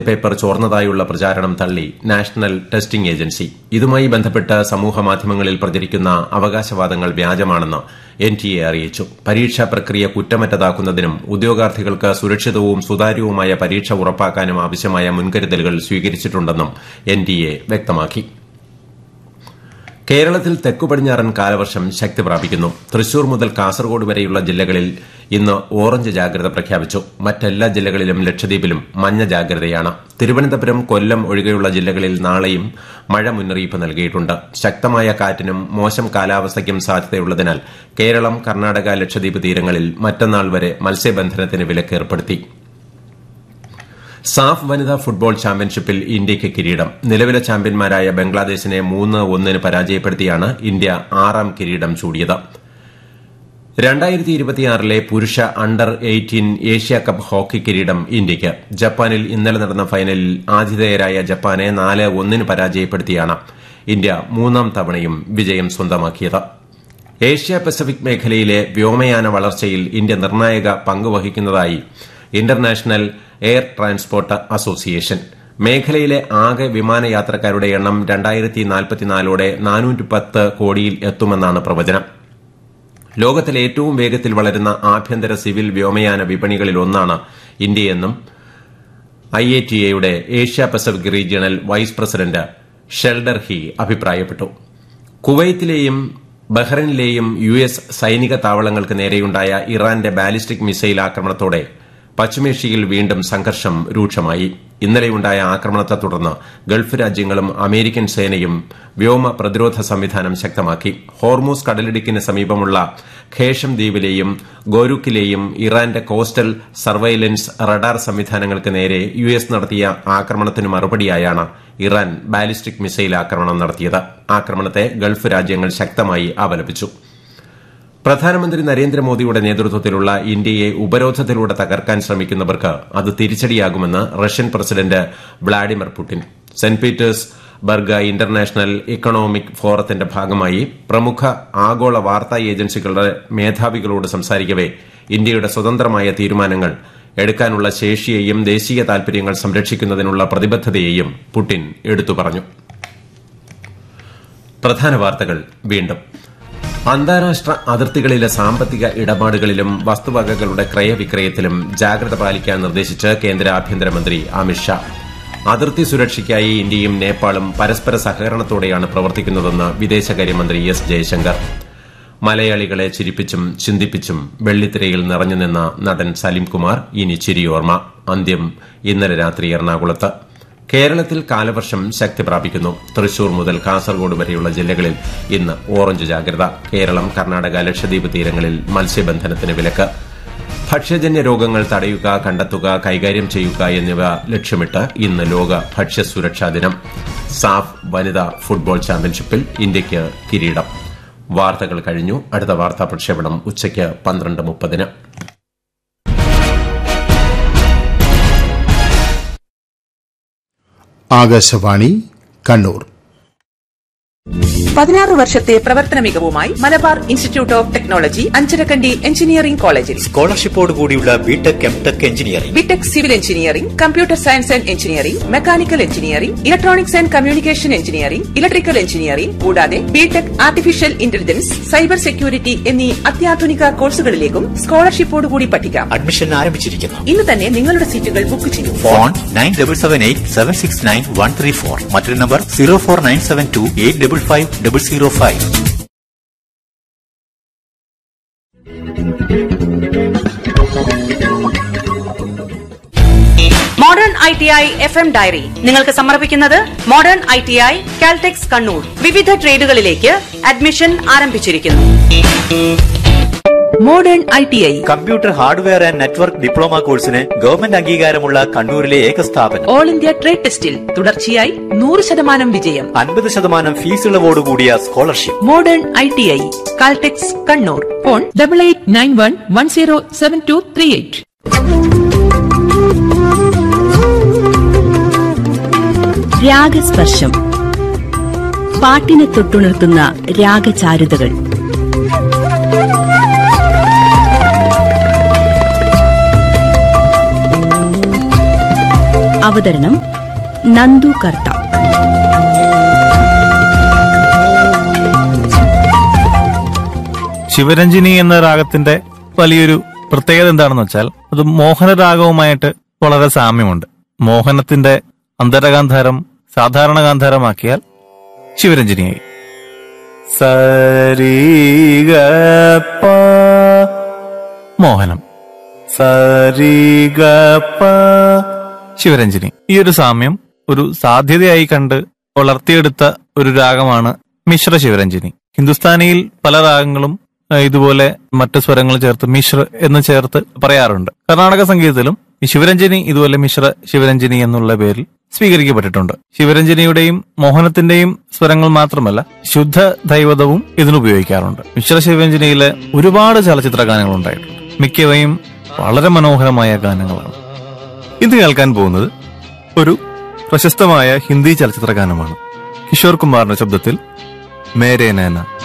paper ചോർന്നതായുള്ള പ്രചാരണം തള്ളി national testing agency ഇതുമായി ബന്ധപ്പെട്ട് സമൂഹമാധ്യമങ്ങളിൽ പ്രചരിക്കുന്ന അവകാശവാദങ്ങൾ വ്യാജമാണെന്ന് എൻടിഎ അറിയിച്ചു പരീക്ഷാ പ്രക്രിയ കുറ്റമറ്റതാക്കുന്നതിനും ഉദ്യോഗാർത്ഥികൾക്ക് സുരക്ഷിതവും സുതാര്യവുമായ പരീക്ഷ ഉറപ്പാക്കാനും ആവശ്യമായ മുൻകരുതലുകൾ സ്വീകരിച്ചിട്ടുണ്ടെന്നും എൻടിഎ വ്യക്തമാക്കി കേരളത്തിൽ തെക്കു പടിഞ്ഞാറൻ കാലവർഷം ശക്തി പ്രാപിക്കുന്നു തൃശൂർ മുതൽ കാസർഗോഡ് വരെയുള്ള ജില്ലകളിൽ ഇന്ന് ഓറഞ്ച് ജാഗ്രത പ്രഖ്യാപിച്ചു മറ്റെല്ലാ ജില്ലകളിലും ലക്ഷദ്വീപിലും മഞ്ഞ ജാഗ്രതയാണ് തിരുവനന്തപുരം കൊല്ലം ഒഴികെയുള്ള ജില്ലകളിൽ നാളെയും മഴ മുന്നറിയിപ്പ് നൽകിയിട്ടുണ്ട് ശക്തമായ കാറ്റിനും മോശം കാലാവസ്ഥയ്ക്കും സാധ്യതയുള്ളതിനാൽ കേരളം കർണാടക ലക്ഷദ്വീപ് തീരങ്ങളിൽ മറ്റന്നാൾ വരെ മത്സ്യബന്ധനത്തിന് വിലക്കേർപ്പെടുത്തി സാഫ് വനിതാ ഫുട്ബോൾ ചാമ്പ്യൻഷിപ്പിൽ ഇന്ത്യയ്ക്ക് കിരീടം നിലവിലെ ചാമ്പ്യന്മാരായ ബംഗ്ലാദേശിനെ മൂന്ന് ഒന്നിന് പരാജയപ്പെടുത്തിയാണ് ഇന്ത്യ ആറാം കിരീടം ചൂടിയത് രണ്ടായിരത്തി ഇരുപത്തിയാറിലെ പുരുഷ under eighteen Asia cup hockey കിരീടം ഇന്ത്യയ്ക്ക് ജപ്പാനിൽ ഇന്നലെ നടന്ന ഫൈനലിൽ ആതിഥേയരായ ജപ്പാനെ നാല് ഒന്നിന് പരാജയപ്പെടുത്തിയാണ് ഇന്ത്യ മൂന്നാം തവണയും വിജയം സ്വന്തമാക്കിയത് ഏഷ്യ പസഫിക് മേഖലയിലെ വ്യോമയാന വളർച്ചയിൽ ഇന്ത്യ നിർണായക പങ്കുവഹിക്കുന്നതായി ഇന്റർനാഷണൽ എയർ ട്രാൻസ്പോർട്ട് അസോസിയേഷൻ മേഖലയിലെ ആകെ വിമാനയാത്രക്കാരുടെ എണ്ണം രണ്ടായിരത്തി നാൽപ്പത്തിനാലോടെ നാനൂറ്റി പത്ത് കോടിയിൽ എത്തുമെന്നാണ് പ്രവചനം ലോകത്തിലെ ഏറ്റവും വേഗത്തിൽ വളരുന്ന ആഭ്യന്തര സിവിൽ വ്യോമയാന വിപണികളിലൊന്നാണ് ഇന്ത്യയെന്നും ഐ എ ടി എയുടെ Asia Pacific regional vice president Sheldon Hee അഭിപ്രായപ്പെട്ടു കുവൈത്തിലെയും ബഹ്റൈനിലെയും യു എസ് സൈനിക താവളങ്ങൾക്ക് നേരെയുണ്ടായ ഇറാന്റെ ബാലിസ്റ്റിക് മിസൈൽ ആക്രമണത്തോടെ പശ്ചിമേഷ്യയിൽ വീണ്ടും സംഘർഷം രൂക്ഷമായി ഇന്നലെയുണ്ടായ ആക്രമണത്തെ തുടർന്ന് ഗൾഫ് രാജ്യങ്ങളും അമേരിക്കൻ സേനയും വ്യോമ പ്രതിരോധ സംവിധാനം ശക്തമാക്കി ഹോർമൂസ് കടലിടുക്കിന് സമീപമുള്ള ഖേഷം ദ്വീപിലെയും ഗോരുക്കിലെയും ഇറാന്റെ കോസ്റ്റൽ സർവൈലൻസ് റഡാർ സംവിധാനങ്ങൾക്ക് നേരെ യു എസ് നടത്തിയ ആക്രമണത്തിന് മറുപടിയായാണ് ഇറാൻ ബാലിസ്റ്റിക് മിസൈൽ ആക്രമണം നടത്തിയത് ആക്രമണത്തെ ഗൾഫ് രാജ്യങ്ങൾ ശക്തമായി അപലപിച്ചു പ്രധാനമന്ത്രി നരേന്ദ്രമോദിയുടെ നേതൃത്വത്തിലുള്ള ഇന്ത്യയെ ഉപരോധത്തിലൂടെ തകർക്കാൻ ശ്രമിക്കുന്നവർക്ക് അത് തിരിച്ചടിയാകുമെന്ന് Russian president Vladimir Putin Saint Petersburg International Economic ഫോറത്തിന്റെ ഭാഗമായി പ്രമുഖ ആഗോള വാർത്താ ഏജൻസികളുടെ മേധാവികളോട് സംസാരിക്കവെ ഇന്ത്യയുടെ സ്വതന്ത്രമായ തീരുമാനങ്ങൾ എടുക്കാനുള്ള ശേഷിയെയും ദേശീയ താൽപര്യങ്ങൾ സംരക്ഷിക്കുന്നതിനുള്ള പ്രതിബദ്ധതയെയും പുടിൻ എടുത്തു പറഞ്ഞു പ്രധാന വാർത്തകൾ വീണ്ടും അന്താരാഷ്ട്ര അതിർത്തികളിലെ സാമ്പത്തിക ഇടപാടുകളിലും വസ്തുവകകളുടെ ക്രയവിക്രയത്തിലും ജാഗ്രത പാലിക്കാൻ നിർദ്ദേശിച്ച് കേന്ദ്ര ആഭ്യന്തരമന്ത്രി അമിത്ഷാ അതിർത്തി സുരക്ഷയ്ക്കായി ഇന്ത്യയും നേപ്പാളും പരസ്പര സഹകരണത്തോടെയാണ് പ്രവർത്തിക്കുന്നതെന്ന് വിദേശകാര്യമന്ത്രി എസ് ജയശങ്കർ മലയാളികളെ ചിരിപ്പിച്ചും ചിന്തിപ്പിച്ചും വെള്ളിത്തിരയിൽ നിറഞ്ഞുനിന്ന നടൻ സലിംകുമാർ ഇനി ചിരിയോർമ്മ അന്ത്യം ഇന്നലെ രാത്രി എറണാകുളത്ത് കേരളത്തിൽ കാലവർഷം ശക്തി പ്രാപിക്കുന്നു തൃശൂർ മുതൽ കാസർഗോഡ് വരെയുള്ള ജില്ലകളിൽ ഇന്ന് ഓറഞ്ച് ജാഗ്രത കേരളം കർണാടക ലക്ഷദ്വീപ് തീരങ്ങളിൽ മത്സ്യബന്ധനത്തിന് വിലക്ക് ഭക്ഷ്യജന്യ രോഗങ്ങൾ തടയുക കണ്ടെത്തുക കൈകാര്യം ചെയ്യുക എന്നിവ ലക്ഷ്യമിട്ട് ഇന്ന് ലോക ഭക്ഷ്യസുരക്ഷാ ദിനം സാഫ് വനിതാ ഫുട്ബോൾ ചാമ്പ്യൻഷിപ്പിൽ ഇന്ത്യയ്ക്ക് കിരീടം വാർത്തകൾ കഴിഞ്ഞു അടുത്ത വാർത്താ പ്രക്ഷേപണം ഉച്ചയ്ക്ക് പന്ത്രണ്ട് മുപ്പതിന് ആകാശവാണി കണ്ണൂർ പതിനാറ് വർഷത്തെ പ്രവർത്തന മികവുമായി Malabar Institute of Technology Anjarakandy engineering കോളേജിൽ സ്കോളർഷിപ്പോട് കൂടിയുള്ള B Tech M Tech engineering B Tech civil engineering computer science and engineering mechanical engineering electronics and communication engineering electrical engineering കൂടാതെ B Tech artificial intelligence cyber security എന്നീ അത്യാധുനിക കോഴ്സുകളിലേക്കും സ്കോളർഷിപ്പോടുകൂടി പഠിക്കാം അഡ്മിഷൻ ആരംഭിച്ചിരിക്കുന്നു ഇന്ന് തന്നെ നിങ്ങളുടെ സീറ്റുകൾ ബുക്ക് ചെയ്യൂ phone nine double seven eight seven six nine one three four മറ്റൊരു number zero four nine seven two eight double five double zero five modern I T I F M diary നിങ്ങൾക്ക് സമർപ്പിക്കുന്നത് modern I T I Caltex Kannur വിവിധ ട്രേഡുകളിലേക്ക് admission ആരംഭിച്ചിരിക്കുന്നു modern I T I computer hardware and network diploma കോഴ്സിന് government അംഗീകാരമുള്ള കണ്ണൂരിലെ ഏക സ്ഥാപനം ഓൾ ഇന്ത്യ ട്രേഡ് ടെസ്റ്റിൽ തുടർച്ചയായി നൂറ് ശതമാനം വിജയം അൻപത് ശതമാനം ഫീസ് ഇളവോടുകൂടിയ scholarship modern I T I Caltex Kannur phone double eight nine one one zero seven two three eight രാഗസ്പർശം പാട്ടിനെ തൊട്ടുണർത്തുന്ന രാഗചാരുതകൾ അവതരണം നന്ദു കർത്ത ശിവരഞ്ജിനി എന്ന രാഗത്തിന്റെ വലിയൊരു പ്രത്യേകത എന്താണെന്ന് വെച്ചാൽ അത് മോഹന രാഗവുമായിട്ട് വളരെ സാമ്യമുണ്ട് മോഹനത്തിന്റെ അന്തരഗാന്ധാരം സാധാരണ ഗാന്ധാരമാക്കിയാൽ ശിവരഞ്ജിനിയായി സരീഗ മോഹനം സരീഗ ശിവരഞ്ജിനി ഈ ഒരു സാമ്യം ഒരു സാധ്യതയായി കണ്ട് വളർത്തിയെടുത്ത ഒരു രാഗമാണ് മിശ്ര ശിവരഞ്ജിനി ഹിന്ദുസ്ഥാനിയിൽ പല രാഗങ്ങളും ഏഹ്, ഇതുപോലെ മറ്റ് സ്വരങ്ങൾ ചേർത്ത് മിശ്ര എന്ന് ചേർത്ത് പറയാറുണ്ട് കർണാടക സംഗീതത്തിലും ഈ ശിവരഞ്ജിനി ഇതുപോലെ മിശ്ര ശിവരഞ്ജിനി എന്നുള്ള പേരിൽ സ്വീകരിക്കപ്പെട്ടിട്ടുണ്ട് ശിവരഞ്ജിനിയുടെയും മോഹനത്തിന്റെയും സ്വരങ്ങൾ മാത്രമല്ല ശുദ്ധ ദൈവതവും ഇതിനുപയോഗിക്കാറുണ്ട് മിശ്ര ശിവരഞ്ജിനിയിലെ ഒരുപാട് ചലച്ചിത്ര ഗാനങ്ങൾ ഉണ്ടായിട്ടുണ്ട് മിക്കവയും വളരെ മനോഹരമായ ഗാനങ്ങളാണ് ഇത് കേൾക്കാൻ പോകുന്നത് ഒരു പ്രശസ്തമായ ഹിന്ദി ചലച്ചിത്ര ഗാനമാണ് കിഷോർ കുമാറിന്റെ ശബ്ദത്തിൽ മേരേ നൈന